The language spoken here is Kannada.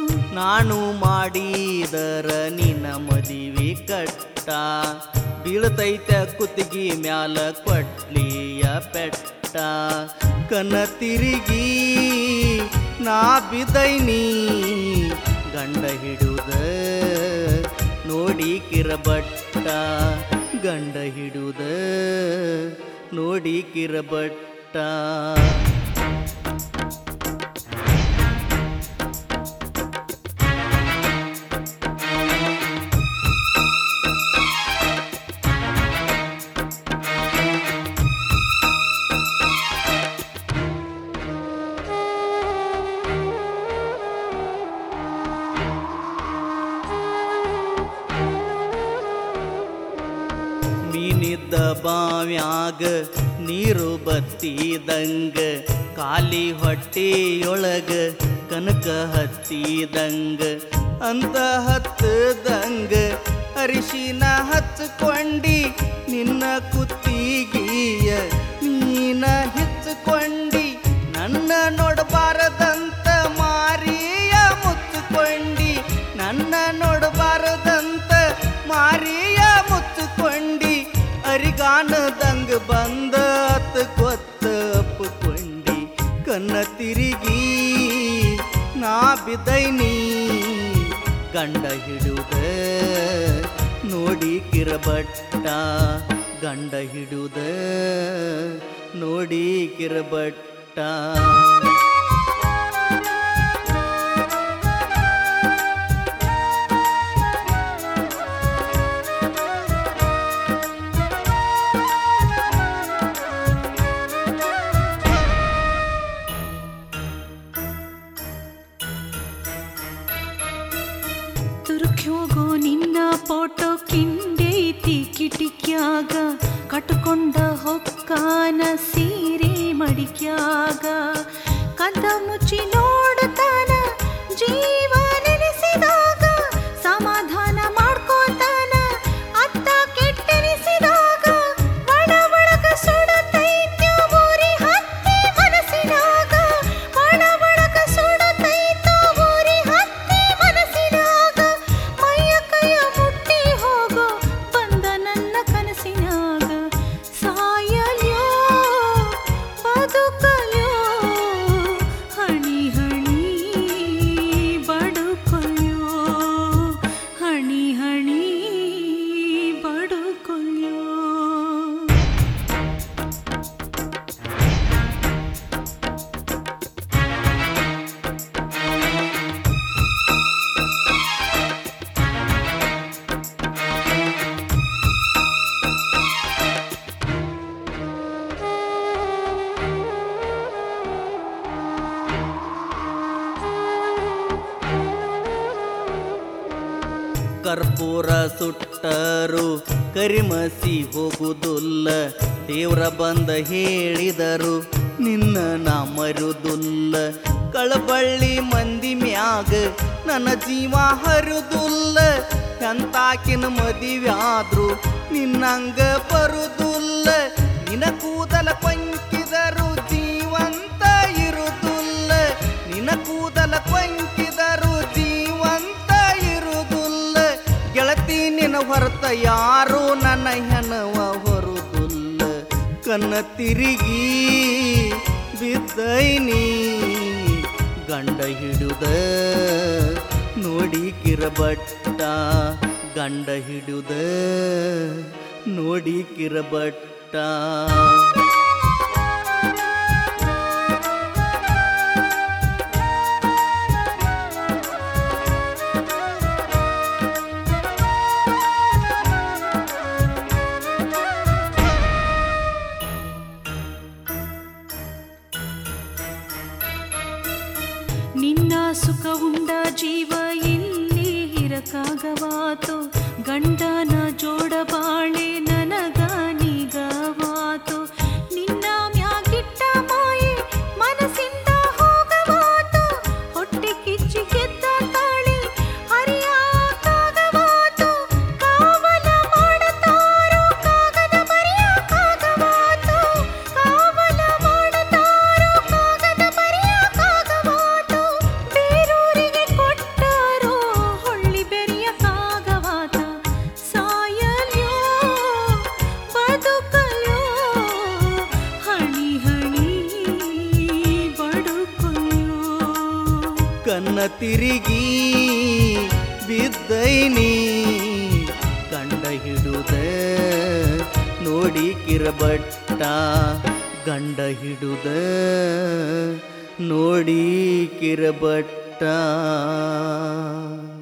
ನಾನು ಮಾಡಿದರ ನಿನ್ನ ಮದಿವಿ ಕಟ್ಟ ಬೀಳ್ತೈತ ಕುತ್ತಿಗೆ ಮ್ಯಾಲ ಕೊಟ್ಲಿಯ ಪೆಟ್ಟ ಕನ ತಿರುಗಿ ನಾ ಬಿದೈನಿ ಗಂಡ ಹಿಡುದ ನೋಡಿ ಕಿರಬಟ್ಟ ಗಂಡ ಹಿಡುದ ನೋಡಿ ಕಿರಬಟ್ಟ ಮೀನಿದ್ದ ಬಾವ್ಯಾಗ ನೀರು ಬತ್ತಿದಂಗ ಖಾಲಿ ಹೊಟ್ಟೆಯೊಳಗ ಕನಕ ಹತ್ತಿದಂಗ ಅಂತ ಹತ್ತದಂಗ ಅರಿಶಿನ ಹಚ್ಕೊಂಡಿ ನಿನ್ನ ಕುತ್ತಿಗೆಯ ನೀನ ಹೆಚ್ಚುಕೊಂಡಿ ನನ್ನ ನೋಡಬಾರದಂತ ಮಾರಿಯ ಮುಚ್ಚಿಕೊಂಡಿ ನನ್ನ ನೋಡಬಾರದಂತ ಮಾರಿಯ ಮುಚ್ಚಿಕೊಂಡಿ ಅರಿಗಾನದಂಗ ಬಂದ ಅತ್ ಕೊತ್ತ ಅಪ್ಪಕೊಂಡಿ ಕನ್ನ ತಿರುಗಿ ನಾ ಬಿದೈನಿ ಗಂಡ ಹಿಡುದ ನೋಡಿ ಕಿರಬಟ್ಟ ಗಂಡ ಹಿಡುದ ನೋಡಿ ಕಿರಬಟ್ಟ ತುರುಕ್ಯೋಗೋ ನಿನ್ನ ಫೋಟೋ ಕಿಂಡೈತಿ ಕಿಟಿಕ್ಯಾಗ ಕಟ್ಕೊಂಡ ಹೊಕ್ಕಾನ ಸೀರೆ ಮಡಿಕ್ಯಾಗ ಕದ ಮುಚ್ಚಿ ನೋಡತಾನ ಜೀವ ನೆನೆಸಿದಾಗ ಸಮಾಧಾನ ಮಾಡ್ಕೋತಾನ ಅತ್ತ ಕೆಟ್ಟೆನಿಸಿದಾಗ ಒಳ ಒಳಗ ಸುಡತೈತ್ಯ ಊರಿ ಹತ್ತಿ ಮನಸ್ಸಿನಾಗ ಒಳ ಒಳಗ ಸುಡತೈತ ಊರಿ ಹತ್ತಿ ಮನಸ್ಸಿನಾಗ ಮೈಯ ಕೈಯ ಮುಟ್ಟಿ ಹೋಗೋ ಬಂದ ನನ್ನ ಕನಸಿನಾಗ ಸಾಯಲ್ಯೋ ಬದುಕಲ್ಯೋ ಹಣಿ ಹಣಿ ಬಡುಕೊಲ್ಯೋ ಹಣಿ ಹಣಿ ಬಡುಕೊಲ್ಯೋ ಕರ್ಪೂರ ಸುಟ್ಟರು ಕರಿಮಸಿ ಹೋಗುವುದಿಲ್ಲ ದೇವ್ರ ಬಂದ ಹೇಳಿದರು ನಿನ್ನ ನಾ ಮರುದುಲ್ಲ ಕಳಬಳ್ಳಿ ಮಂದಿ ಮ್ಯಾಗ ನನ್ನ ಜೀವ ಹರುದುಲ್ಲ ಎಂತಾಕಿನ ಮದಿವ್ಯಾದ್ರು ನಿನ್ನಂಗ ಬರುದುಲ್ಲ ನಿನ ಕೂದಲ ಕೊಂಕಿದರು ಜೀವಂತ ಇರುವುದಿಲ್ಲ ನಿನ ಕೂದಲ ಕೊಂಕಿದರು ಜೀವಂತ ಇರುವುದಿಲ್ಲ ಗೆಳತಿ ನಿನ ಹೊರತ ಯಾರು ನನ್ನ ಹೆಣವ ಹೊರುದಿಲ್ಲ ಕನ್ನ ತಿರುಗಿ ಬಿದ್ದೈನಿ ಗಂಡ ಹಿಡುದ ನೋಡಿ ಕಿರಬಟ್ಟ ಗಂಡ ಹಿಡುದ ನೋಡಿ ಕಿರಬಟ್ಟ ನಿನ್ನ ಸುಖ ಉಂಡ ಜೀವ ಎಲ್ಲಿ ಇರಕಾಗವಾತು ಗಂಡನ ಜೋಡ ಬಾಳೆ ನನಗಾನಿಗವಾತು ನಿನ್ನ ಮ್ಯಾಗಿಟ್ಟ ಮಾಯೆ ಮನಸ್ಸಿಂದ ಹೋಗವಾತು ಹೊಟ್ಟೆ ಕಿಚ್ಚಿ ಗೆದ್ದ ತಾಳಿ ಹರಿಯಾಕಾಗವಾತು ಕಾವಲ ಮಾಡತಾರೋ ಕಾಗದ ಬರೆಯಕಾಗವಾತು ಕಾವಲ ಮಾಡತಾರೋ ಕಾಗದ ಬರೆಯಕಾಗವಾತು ಬೇರೂರಿಗೆ ಕೊಟ್ಟ ತಿರುಗಿ ಬಿದ್ದೈನಿ ಕಂಡ ಹಿಡುದ ನೋಡಿ ಕಿರಬಟ್ಟ ಗಂಡ ಹಿಡುದ ನೋಡಿ ಕಿರಬಟ್ಟ